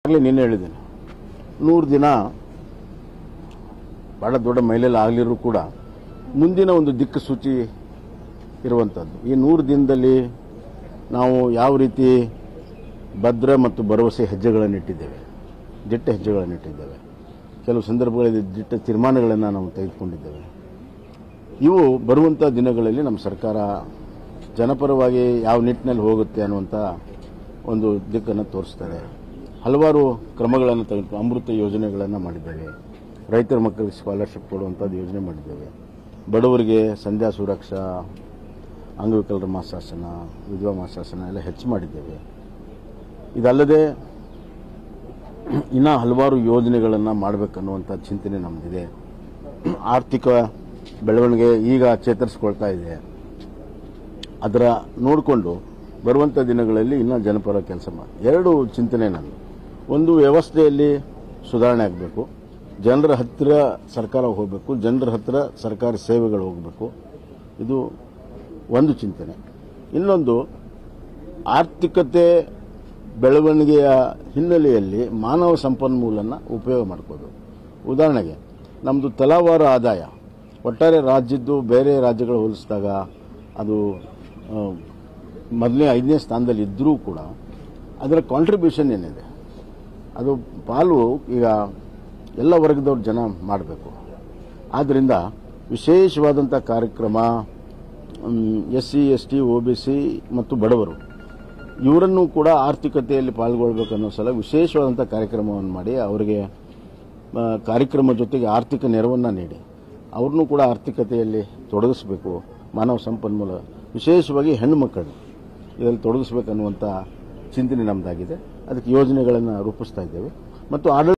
ಆಗಲೇ ನಿನ್ನೆ ಹೇಳಿದ್ದೇನೆ ನೂರು ದಿನ ಬಹಳ ದೊಡ್ಡ ಮೈಲೆಲ್ಲ ಆಗಲಿರೂ ಕೂಡ ಮುಂದಿನ ಒಂದು ದಿಕ್ಕು ಸೂಚಿ ಇರುವಂಥದ್ದು ಈ ನೂರು ದಿನದಲ್ಲಿ ನಾವು ಯಾವ ರೀತಿ ಭದ್ರ ಮತ್ತು ಭರವಸೆ ಹೆಜ್ಜೆಗಳನ್ನು ಇಟ್ಟಿದ್ದೇವೆ ದಿಟ್ಟ ಹೆಜ್ಜೆಗಳನ್ನು ಇಟ್ಟಿದ್ದೇವೆ ಕೆಲವು ಸಂದರ್ಭಗಳಲ್ಲಿ ದಿಟ್ಟ ತೀರ್ಮಾನಗಳನ್ನು ನಾವು ತೆಗೆದುಕೊಂಡಿದ್ದೇವೆ ಇವು ಬರುವಂಥ ದಿನಗಳಲ್ಲಿ ನಮ್ಮ ಸರ್ಕಾರ ಜನಪರವಾಗಿ ಯಾವ ನಿಟ್ಟಿನಲ್ಲಿ ಹೋಗುತ್ತೆ ಅನ್ನುವಂಥ ಒಂದು ದಿಕ್ಕನ್ನು ತೋರಿಸ್ತದೆ ಹಲವಾರು ಕ್ರಮಗಳನ್ನು ತೆಗೆದು ಅಮೃತ ಯೋಜನೆಗಳನ್ನು ಮಾಡಿದ್ದೇವೆ ರೈತರ ಮಕ್ಕಳಿಗೆ ಸ್ಕಾಲರ್ಶಿಪ್ ಕೊಡುವಂಥದ್ದು ಯೋಜನೆ ಮಾಡಿದ್ದೇವೆ ಬಡವರಿಗೆ ಸಂಧ್ಯಾ ಸುರಕ್ಷಾ ಅಂಗವಿಕಲರ ಮಾಸಾಸನ ವಿಧವಾ ಮಾಸಾಸನ ಎಲ್ಲ ಹೆಚ್ಚು ಮಾಡಿದ್ದೇವೆ ಇದಲ್ಲದೆ ಇನ್ನೂ ಹಲವಾರು ಯೋಜನೆಗಳನ್ನು ಮಾಡಬೇಕನ್ನುವಂಥ ಚಿಂತನೆ ನಮ್ಮದಿದೆ ಆರ್ಥಿಕ ಬೆಳವಣಿಗೆ ಈಗ ಚೇತರಿಸ್ಕೊಳ್ತಾ ಇದೆ ಅದರ ನೋಡಿಕೊಂಡು ಬರುವಂಥ ದಿನಗಳಲ್ಲಿ ಇನ್ನೂ ಜನಪರ ಕೆಲಸ ಮಾಡಿ ಎರಡು ಚಿಂತನೆ ನಾನು ಒಂದು ವ್ಯವಸ್ಥೆಯಲ್ಲಿ ಸುಧಾರಣೆ ಆಗಬೇಕು ಜನರ ಹತ್ತಿರ ಸರ್ಕಾರ ಹೋಗಬೇಕು ಜನರ ಹತ್ತಿರ ಸರ್ಕಾರಿ ಸೇವೆಗಳು ಹೋಗಬೇಕು ಇದು ಒಂದು ಚಿಂತನೆ ಇನ್ನೊಂದು ಆರ್ಥಿಕತೆ ಬೆಳವಣಿಗೆಯ ಹಿನ್ನೆಲೆಯಲ್ಲಿ ಮಾನವ ಸಂಪನ್ಮೂಲನ ಉಪಯೋಗ ಮಾಡ್ಕೋದು ಉದಾಹರಣೆಗೆ ನಮ್ಮದು ತಲಾವಾರ ಆದಾಯ ಒಟ್ಟಾರೆ ರಾಜ್ಯದ್ದು ಬೇರೆ ರಾಜ್ಯಗಳು ಹೋಲಿಸಿದಾಗ ಅದು ಆ, ಮೊದಲನೇ ಐದನೇ ಸ್ಥಾನದಲ್ಲಿ ಇದ್ದರೂ ಕೂಡ ಅದರ ಕಾಂಟ್ರಿಬ್ಯೂಷನ್ ಏನಿದೆ ಅದು ಪಾಲು ಈಗ ಎಲ್ಲ ವರ್ಗದವ್ರ ಜನ ಮಾಡಬೇಕು ಆದ್ದರಿಂದ ವಿಶೇಷವಾದಂಥ ಕಾರ್ಯಕ್ರಮ S C S T O B C ಮತ್ತು ಬಡವರು ಇವರನ್ನು ಕೂಡ ಆರ್ಥಿಕತೆಯಲ್ಲಿ ಪಾಲ್ಗೊಳ್ಬೇಕನ್ನೋ ಸಲ ವಿಶೇಷವಾದಂಥ ಕಾರ್ಯಕ್ರಮವನ್ನು ಮಾಡಿ ಅವರಿಗೆ ಆ, ಕಾರ್ಯಕ್ರಮ ಜೊತೆಗೆ ಆರ್ಥಿಕ ನೆರವನ್ನು ನೀಡಿ ಅವ್ರನ್ನೂ ಕೂಡ ಆರ್ಥಿಕತೆಯಲ್ಲಿ ತೊಡಗಿಸಬೇಕು ಮಾನವ ಸಂಪನ್ಮೂಲ ವಿಶೇಷವಾಗಿ ಹೆಣ್ಣು ಮಕ್ಕಳು ಇದರಲ್ಲಿ ತೊಡಗಿಸ್ಬೇಕನ್ನುವಂಥ ಚಿಂತನೆ ನಮ್ಮದಾಗಿದೆ ಅದಕ್ಕೆ ಯೋಜನೆಗಳನ್ನು ರೂಪಿಸ್ತಾ ಇದ್ದೇವೆ ಮತ್ತು ಆಡಳಿತ